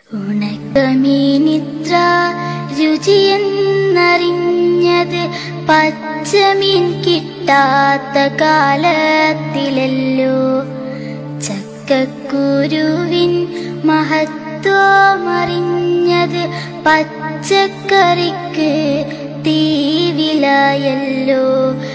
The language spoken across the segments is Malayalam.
ഉണക്കമീനിത്ര രുചിയെന്നറിഞ്ഞത് പച്ചമീൻ കിട്ടാത്ത കാലത്തിലല്ലോ ചക്കക്കുരുവിൻ മഹത്വമറിഞ്ഞത് പച്ചക്കറിക്ക് തീവിലായല്ലോ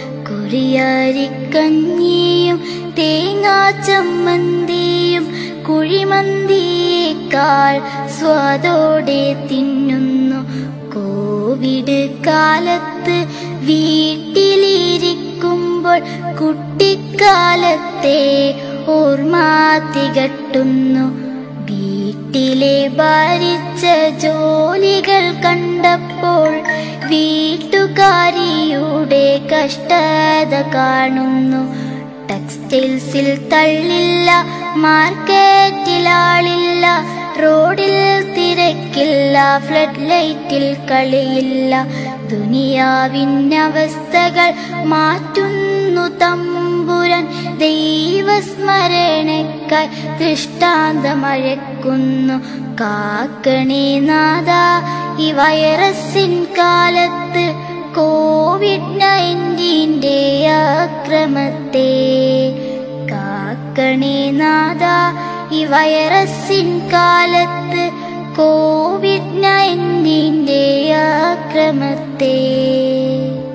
കുറിയാരിക്കഞ്ഞിയും തേങ്ങാ ചമ്മന്തിയും കുഴിമന്തിയേക്കാൾ സ്വാദോടെ തിന്നുന്നു കോവിഡ് കാലത്ത് വീട്ടിലിരിക്കുമ്പോൾ കുട്ടിക്കാലത്തെ ഓർമ്മ തികട്ടുന്നു വീട്ടിലെ ഭാരിച്ച ജോലികൾ കണ്ടപ്പോൾ വീട്ടുകാരിയുടെ കഷ്ടത കാണുന്നു ടെക്സ്റ്റൈൽസിൽ തള്ളില്ല മാർക്കറ്റിൽ ആളില്ല റോഡിൽ തിരക്കില്ല ഫ്ലഡ് ലൈറ്റിൽ കളിയില്ല ദുനിയാവിനവസ്ഥകൾ മാറ്റുന്നു തമ്പുരൻ ദൈവസ്മരണക്കായി ദൃഷ്ടാന്തമഴക്കുന്നു കാക്കണേ നാദ ഈ വൈറസിൻ കാലത്ത് കോവിഡ് നയൻറ്റീൻ്റെ ആക്രമത്തെ കാക്കണേ നാദ ഈ വൈറസിൻ കാലത്ത് കോവിഡ് നയൻറ്റീൻ്റെ ആക്രമത്തെ